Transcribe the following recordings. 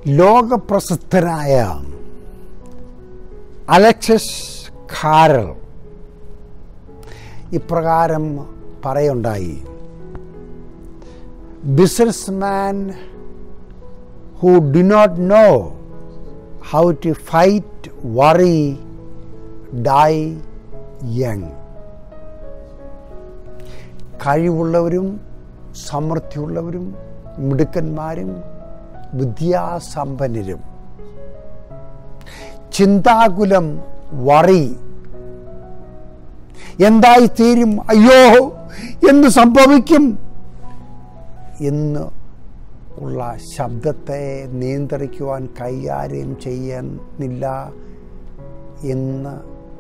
ലോകപ്രസിദ്ധനായ Alexis Carrel ഇപ്രകാരം പറയുണ്ടായി businessman who do not know how to fight worry die young കഴിവുള്ളവരും സമൃദ്ധിയുള്ളവരും മിടുക്കന്മാരും വിദ്യാസമ്പന്നരും ചിന്താകുലം വറി എന്തായി തീരും അയ്യോ എന്ത് സംഭവിക്കും എന്ന് ഉള്ള ശബ്ദത്തെ നിയന്ത്രിക്കുവാൻ കൈകാര്യം ചെയ്യാനില്ല എന്ന്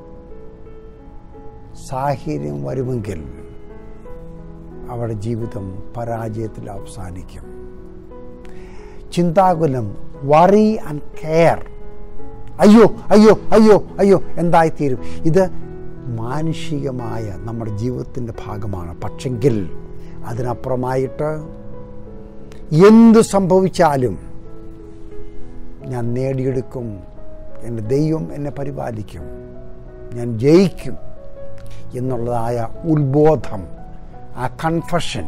സാഹചര്യം വരുമെങ്കിൽ അവരുടെ ജീവിതം പരാജയത്തിൽ അവസാനിക്കും ചിന്താകുലം വറി ആൻഡ് കെയർ അയ്യോ അയ്യോ അയ്യോ അയ്യോ എന്തായിത്തീരും ഇത് മാനുഷികമായ നമ്മുടെ ജീവിതത്തിൻ്റെ ഭാഗമാണ് പക്ഷെങ്കിൽ അതിനപ്പുറമായിട്ട് എന്ത് സംഭവിച്ചാലും ഞാൻ നേടിയെടുക്കും എൻ്റെ ദൈവം എന്നെ പരിപാലിക്കും ഞാൻ ജയിക്കും എന്നുള്ളതായ ഉത്ബോധം ആ കൺഫഷൻ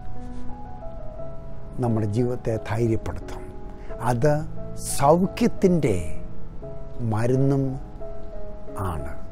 നമ്മുടെ ജീവിതത്തെ ധൈര്യപ്പെടുത്തും അത് സൗഖ്യത്തിൻ്റെ മരുന്നും ആണ്